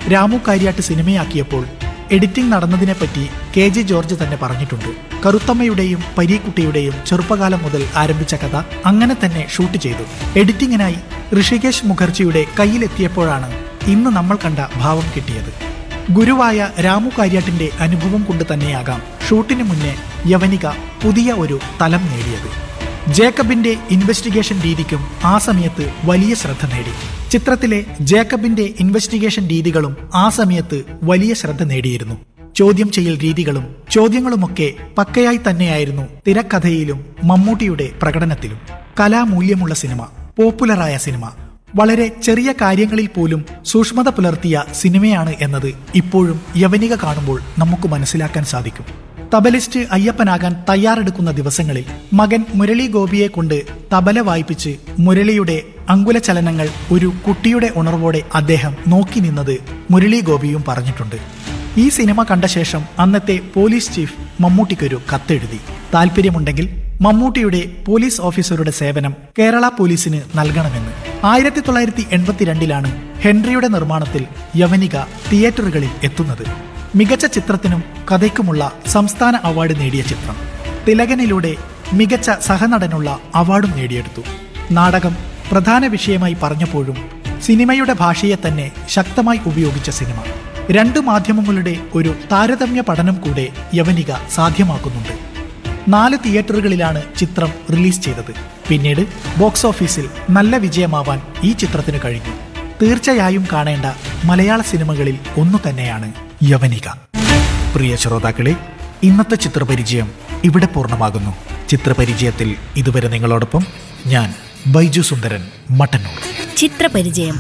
രാമു കാര്യാട്ട് സിനിമയാക്കിയപ്പോൾ എഡിറ്റിംഗ് നടന്നതിനെപ്പറ്റി K J George തന്നെ പറഞ്ഞിട്ടുണ്ട് കറുത്തമ്മയുടെയും പരീക്കുട്ടിയുടെയും ചെറുപ്പകാലം മുതൽ ആരംഭിച്ച കഥ അങ്ങനെ തന്നെ ഷൂട്ട് ചെയ്തു എഡിറ്റിംഗിനായി ഋഷികേശ് മുഖർജിയുടെ കയ്യിലെത്തിയപ്പോഴാണ് ഇന്ന് നമ്മൾ കണ്ട ഭാവം കിട്ടിയത് ഗുരുവായ രാമു കാര്യാട്ടിന്റെ അനുഭവം കൊണ്ട് തന്നെയാകാം ഷൂട്ടിന് മുന്നേ യവനിക പുതിയ ഒരു തലം നേടിയത് ജേക്കബിന്റെ ഇൻവെസ്റ്റിഗേഷൻ രീതിക്കും ആ സമയത്ത് വലിയ ശ്രദ്ധ നേടി ചിത്രത്തിലെ ജേക്കബിന്റെ ഇൻവെസ്റ്റിഗേഷൻ രീതികളും ആ സമയത്ത് വലിയ ശ്രദ്ധ നേടിയിരുന്നു ചോദ്യം ചെയ്യൽ രീതികളും ചോദ്യങ്ങളുമൊക്കെ പക്കയായി തന്നെയായിരുന്നു തിരക്കഥയിലും മമ്മൂട്ടിയുടെ പ്രകടനത്തിലും കലാമൂല്യമുള്ള സിനിമ പോപ്പുലറായ സിനിമ വളരെ ചെറിയ കാര്യങ്ങളിൽ പോലും സൂക്ഷ്മത പുലർത്തിയ സിനിമയാണ് എന്നത് ഇപ്പോഴും യവനിക കാണുമ്പോൾ നമുക്ക് മനസ്സിലാക്കാൻ സാധിക്കും തബലിസ്റ്റ് അയ്യപ്പനാകാൻ തയ്യാറെടുക്കുന്ന ദിവസങ്ങളിൽ മകൻ മുരളി ഗോപിയെ കൊണ്ട് തബല വായിപ്പിച്ച് മുരളിയുടെ അങ്കുലചലനങ്ങൾ ഒരു കുട്ടിയുടെ ഉണർവോടെ അദ്ദേഹം നോക്കി നിന്നത് മുരളി ഗോപിയും പറഞ്ഞിട്ടുണ്ട് ഈ സിനിമ കണ്ട ശേഷം അന്നത്തെ പോലീസ് ചീഫ് മമ്മൂട്ടിക്കൊരു കത്തെഴുതി താല്പര്യമുണ്ടെങ്കിൽ മമ്മൂട്ടിയുടെ പോലീസ് ഓഫീസറുടെ സേവനം കേരള പോലീസിന് നൽകണമെന്ന് ആയിരത്തി തൊള്ളായിരത്തി എൺപത്തിരണ്ടിലാണ് ഹെൻറിയുടെ നിർമ്മാണത്തിൽ യവനിക തിയേറ്ററുകളിൽ എത്തുന്നത് മികച്ച ചിത്രത്തിനും കഥയ്ക്കുമുള്ള സംസ്ഥാന അവാർഡ് നേടിയ ചിത്രം തിലകനിലൂടെ മികച്ച സഹനടനുള്ള അവാർഡും നേടിയെടുത്തു നാടകം പ്രധാന വിഷയമായി പറഞ്ഞപ്പോഴും സിനിമയുടെ ഭാഷയെ തന്നെ ശക്തമായി ഉപയോഗിച്ച സിനിമ രണ്ട് മാധ്യമങ്ങളുടെ ഒരു താരതമ്യ പഠനം കൂടെ യവനിക സാധ്യമാക്കുന്നുണ്ട് നാല് തിയേറ്ററുകളിലാണ് ചിത്രം റിലീസ് ചെയ്തത് പിന്നീട് ബോക്സ് ഓഫീസിൽ നല്ല വിജയമാവാൻ ഈ ചിത്രത്തിന് കഴിഞ്ഞു തീർച്ചയായും കാണേണ്ട മലയാള സിനിമകളിൽ ഒന്നു തന്നെയാണ് യവനിക പ്രിയ ശ്രോതാക്കളെ ഇന്നത്തെ ചിത്രപരിചയം ഇവിടെ പൂർണ്ണമാകുന്നു ചിത്രപരിചയത്തിൽ ഇതുവരെ നിങ്ങളോടൊപ്പം ഞാൻ ബൈജു സുന്ദരൻ മട്ടന്നൂർ ചിത്രപരിചയം